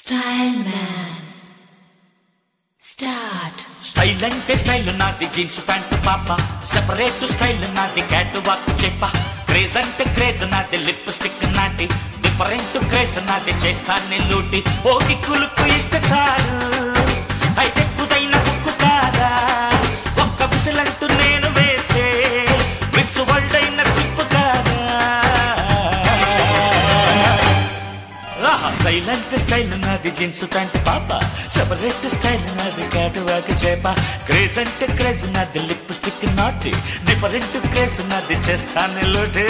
Style Man. Start. Style అంటే style నాది jeans pant పాప సెపరేట్ స్టైల్ నాది క్యాట్ వాక్ చెప్ప క్రేజ్ అంటే క్రేజ్ నాది లిప్ స్టిక్ నాటి డిఫరెంట్ క్రేజ్ నాది చేస్తాను లూటి ఓ దిక్కులకు ఇష్ట చాలు హైటెక్కుదైన బుక్కు కాదా ఒక్క విసిలంటూ నేను వేస్తే మిస్ వరల్డ్ అయిన సిప్పు కాదా ఆహా స్టైల్ అంటే స్టైల్ నాది జీన్స్ ప్యాంట్ పాప సెపరేట్ స్టైల్ నాది కాటువాక చేప క్రేజ్ అంటే క్రేజ్ నాది లిప్ స్టిక్ నాటి డిఫరెంట్ క్రేజ్ నాది చేస్తాను లోటే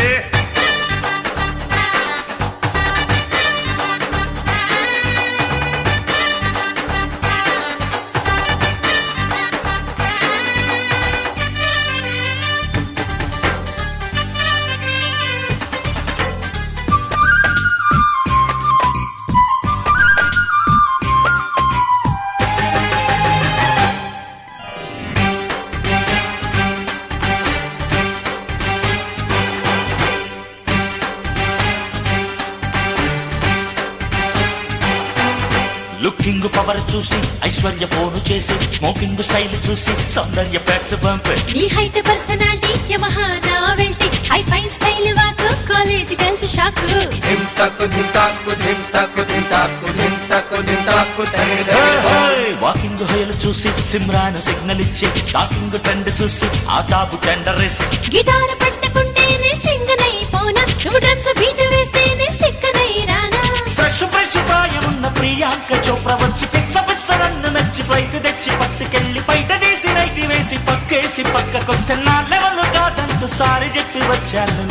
లుకింగ్ పవర్ చూసి ఐశ్వర్య పోను చేసి స్మోకింగ్ స్టైల్ చూసి సౌందర్య ఫ్యాట్స్ బంప్ నీ హైట్ పర్సనాలిటీ యమహా నా వెల్టీ hi fi style walk college girls shock ధిమ్ తక్కు ధిమ్ తాక్కు ధిమ్ తక్కు ధిమ్ తాక్కు ధిమ్ తక్కు ధిమ్ తాక్కు తగిడి తగిడి వాకింగ్ హోయలు చూసి సిమ్రాన్ సిగ్నల్ ఇచ్చి టాకింగ్ ట్రెండ్ చూసి ఆ టాపు టెండర్ రేసి గిటార్ పట్టుకుంటేనే స్ట్రింగ్ నై పోనా నువ్వు డ్రమ్స్ బీట్ వేస్తేనే స్టిక్ నై రానా ఫ్రెష్ ఫ్రెష్ ప్రాయమున్న ప్రియాంక చోప్రా వచ్చి పిచ్చ పిచ్చ నన్ను నచ్చి ఫ్లైట్ తెచ్చి పట్టుకెళ్ళి బయట తీసి నైటి వేసి పక్కేసి పక్కకొస్తే నా లెవెల్ కాదంటూ సారి చెప్పి వచ్చాను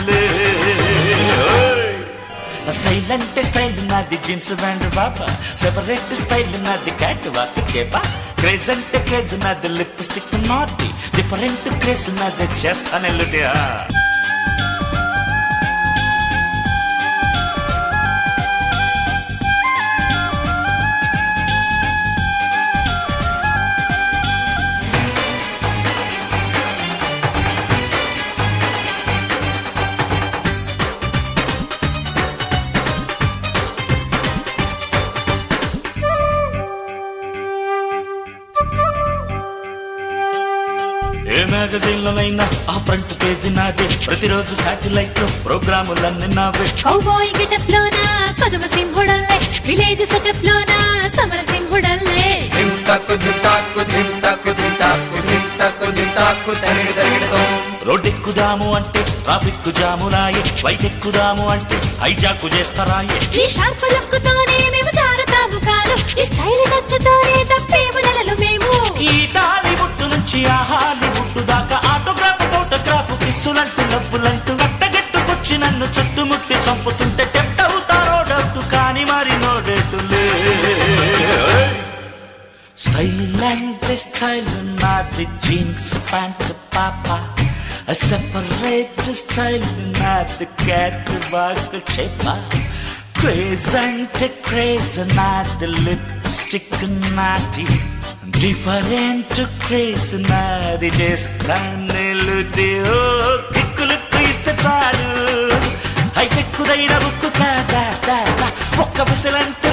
స్టైల్ అంటే స్టైల్ నాది జీన్స్ బ్యాండ్ బాబా సెపరేట్ స్టైల్ నాది క్యాట్ వాక్ చేప క్రేజ్ అంటే క్రేజ్ నాది లిప్ స్టిక్ నాటి డిఫరెంట్ క్రేజ్ నాది చేస్తానెల్లుటియా ఏ మ్యాగజైన్ లోనైనా ఆ ఫ్రంట్ పేజీ నాదే ప్రతిరోజు శాటిలైట్ లో ప్రోగ్రాములన్నీ నావే కౌబాయ్ గెటప్ లోనా పదమ సింహుడల్లే విలేజ్ సెటప్ లోనా సమర సింహుడల్లే ధిమ్ తక్కు ధిమ్ తాక్కు ధిమ్ తక్కు ధిమ్ తాక్కు ధిమ్ తక్కు ధిమ్ తాక్కు తగిడి తగిడి రోడ్ ఎక్కుదాము అంటే ట్రాఫిక్ జాము రాయే ఫ్లైట్ ఎక్కుదాము అంటే హైజాక్ చేస్తారాయే నీ షార్ప్ లుక్కుతోనే మేము జారుతాము కాలు ఈ స్టైల్ నచ్చుతోనే తప్పేము నెలలు మేము ఈ టాలీవుడ్ నుంచి ఆ హాలీవుడ్ దాకా ఆటోగ్రాఫ్ ఫోటోగ్రాఫ్ కిస్సులంటూ లవ్వులంటూ గట్టగట్టుకొచ్చి నన్ను చుట్టుముట్టి చంపుతుంటే టెంప్ట్ అవుతారో డౌట్ కానీ మరి నో డేటులే స్టైల్ అంటే స్టైల్ నాది జీన్స్ ప్యాంట్ పాప సెపరేట్ స్టైల్ నాది క్యాట్ బాగ్ చెప్ప క్రేజ్ అంటే క్రేజ్ నాది లిప్స్టిక్ నాటి డిఫరెంట్ క్రేజ్ నాది చేస్తాను ఓ దిక్కులకు ఇస్తే చాలు హైటెక్కుదైన బుక్కు కాదా ఒక్క విసలంటే